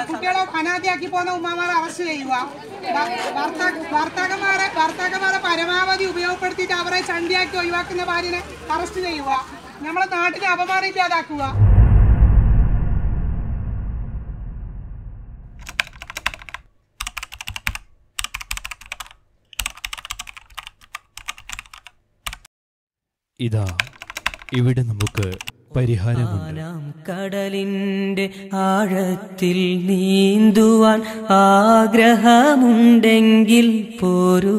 കുട്ടികളെ അനാഥയാക്കി പോകുന്ന ഉമ്മമാരെ അറസ്റ്റ് ചെയ്യുക ഭ- ഭർത്താ- ഭർത്താക്കന്മാരെ ഭർത്താക്കന്മാരെ പരമാവധി ഉപയോഗപ്പെടുത്തിയിട്ട് അവരെ ചണ്ടിയാക്കി ഒഴിവാക്കുന്ന ഭാര്യനെ അറസ്റ്റ് ചെയ്യുക നമ്മളെ നാട്ടിനെ അപമാനം ഇല്ലാതാക്കുക ഇതാ ഇവിടെ നമുക്ക് പരിഹാരമുണ്ട് ആനാം കടലിന്റെ ആഴത്തിൽ നീന്തുവാൻ ആഗ്രഹമുണ്ടെങ്കിൽ പോരൂ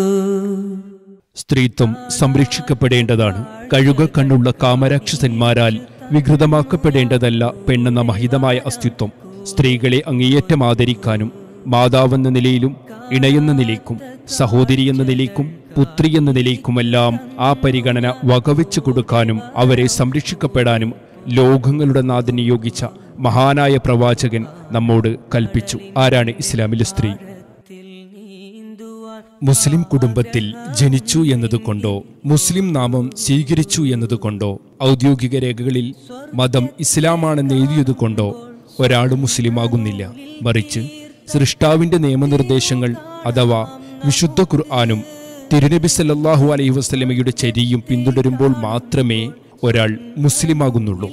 സ്ത്രീത്വം സംരക്ഷിക്കപ്പെടേണ്ടതാണ് കഴുക കണ്ണുള്ള കാമരാക്ഷസന്മാരാൽ വികൃതമാക്കപ്പെടേണ്ടതല്ല പെണ്ണെന്ന മഹിതമായ അസ്തിത്വം സ്ത്രീകളെ അങ്ങേയറ്റം ആദരിക്കാനും മാതാവെന്ന നിലയിലും ഇണയെന്ന നിലയ്ക്കും സഹോദരി എന്ന നിലയ്ക്കും പുത്രി എന്ന നിലയ്ക്കുമെല്ലാം ആ പരിഗണന വകവെച്ചു കൊടുക്കാനും അവരെ സംരക്ഷിക്കപ്പെടാനും ലോകങ്ങളുടെ നാഥൻ നിയോഗിച്ച മഹാനായ പ്രവാചകൻ നമ്മോട് കൽപ്പിച്ചു ആരാണ് ഇസ്ലാമിലെ സ്ത്രീ നീന്തുവാൻ മുസ്ലിം കുടുംബത്തിൽ ജനിച്ചു എന്നതുകൊണ്ടോ മുസ്ലിം നാമം സ്വീകരിച്ചു എന്നതുകൊണ്ടോ ഔദ്യോഗിക രേഖകളിൽ മതം ഇസ്ലാമാണെന്ന് എഴുതിയതുകൊണ്ടോ ഒരാൾ മുസ്ലിമാകുന്നില്ല മറിച്ച് സൃഷ്ടാവിന്റെ നിയമനിർദ്ദേശങ്ങൾ അഥവാ വിശുദ്ധ ഖുർആാനും തിരുനബി സല്ലല്ലാഹു അലൈഹി വസല്ലമയുടെ ചര്യയും പിന്തുടരുമ്പോൾ മാത്രമേ ഒരാൾ മുസ്ലിമാകുന്നുള്ളൂ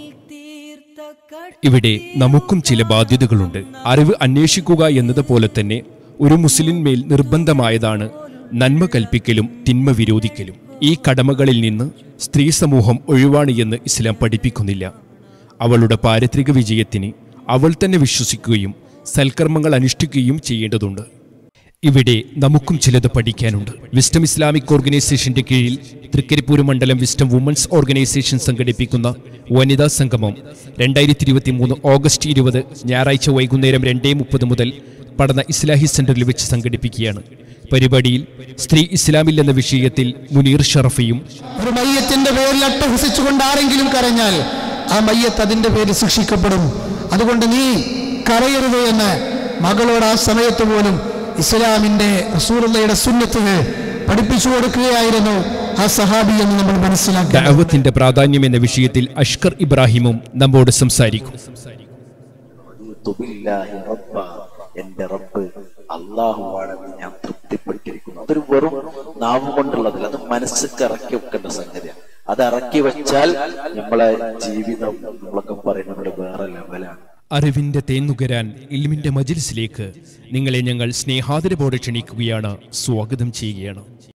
ഇവിടെ നമുക്കും ചില ബാധ്യതകളുണ്ട് അറിവ് അന്വേഷിക്കുക എന്നതുപോലെ തന്നെ ഒരു മുസ്ലിം മേൽ നിർബന്ധമായതാണ് നന്മ കൽപ്പിക്കലും തിന്മ വിരോധിക്കലും ഈ കടമകളിൽ നിന്ന് സ്ത്രീ സമൂഹം ഒഴിവാണ് എന്ന് ഇസ്ലാം പഠിപ്പിക്കുന്നില്ല അവളുടെ പാരിത്രിക വിജയത്തിന് അവൾ തന്നെ വിശ്വസിക്കുകയും സൽക്കർമ്മങ്ങൾ അനുഷ്ഠിക്കുകയും ചെയ്യേണ്ടതുണ്ട് ഇവിടെ നമുക്കും ചിലത് പഠിക്കാനുണ്ട് വിസ്റ്റം ഇസ്ലാമിക് ഓർഗനൈസേഷന്റെ കീഴിൽ തൃക്കരിപ്പൂര് മണ്ഡലം വിസ്റ്റം വുമൻസ് ഓർഗനൈസേഷൻ സംഘടിപ്പിക്കുന്ന വനിതാ സംഗമം രണ്ടായിരത്തി ഇരുപത്തി മൂന്ന് ഓഗസ്റ്റ് ഇരുപത് ഞായറാഴ്ച വൈകുന്നേരം രണ്ടേ മുപ്പത് മുതൽ പഠന ഇസ്ലാഹി സെന്ററിൽ വെച്ച് സംഘടിപ്പിക്കുകയാണ് പരിപാടിയിൽ സ്ത്രീ ഇസ്ലാമിൽ എന്ന വിഷയത്തിൽ മുനീർ ഷറഫിയും ഒരു മയ്യത്തിന്റെ പേരിൽ അട്ടഹസിച്ചുകൊണ്ട് ആരെങ്കിലും കരഞ്ഞാൽ ആ മയ്യത്ത് അതിന്റെ പേരിൽ ശിക്ഷിക്കപ്പെടും അതുകൊണ്ട് നീ കരയരുത് എന്ന് മകളോട് ആ സമയത്ത് പോലും ഇസ്ലാമിന്റെ റസൂലുള്ളയുടെ സുന്നത്തുകൾ പഠിപ്പിച്ചു കൊടുക്കുകയായിരുന്നു ആ സഹാബി എന്ന് നമ്മൾ മനസ്സിലാക്കുക ദഅവത്തിന്റെ പ്രാധാന്യം എന്ന വിഷയത്തിൽ അഷ്കർ ഇബ്രാഹിമും നമ്മോട് സംസാരിക്കും തുബില്ലാഹി റബ്ബ എന്റെ റബ്ബ് അള്ളാഹുവാണെന്ന് ഞാൻ തൃപ്തിപ്പെട്ടിരിക്കുന്നു അതൊരു വെറും നാവ് കൊണ്ടുള്ളതല്ല അത് മനസ്സിക്ക് ഇറക്കി വെക്കേണ്ട സംഗതിയാണ് അത് ഇറക്കി വെച്ചാൽ നമ്മളെ ജീവിതം നമ്മളൊക്കെ പറയുന്നത് വേറെ ലെവലാണ് അറിവിന്റെ തേന്നുകരാൻ ഇൽമിന്റെ മജിൽസിലേക്ക് നിങ്ങളെ ഞങ്ങൾ സ്നേഹാദരവോടെ ക്ഷണിക്കുകയാണ് സ്വാഗതം ചെയ്യുകയാണ്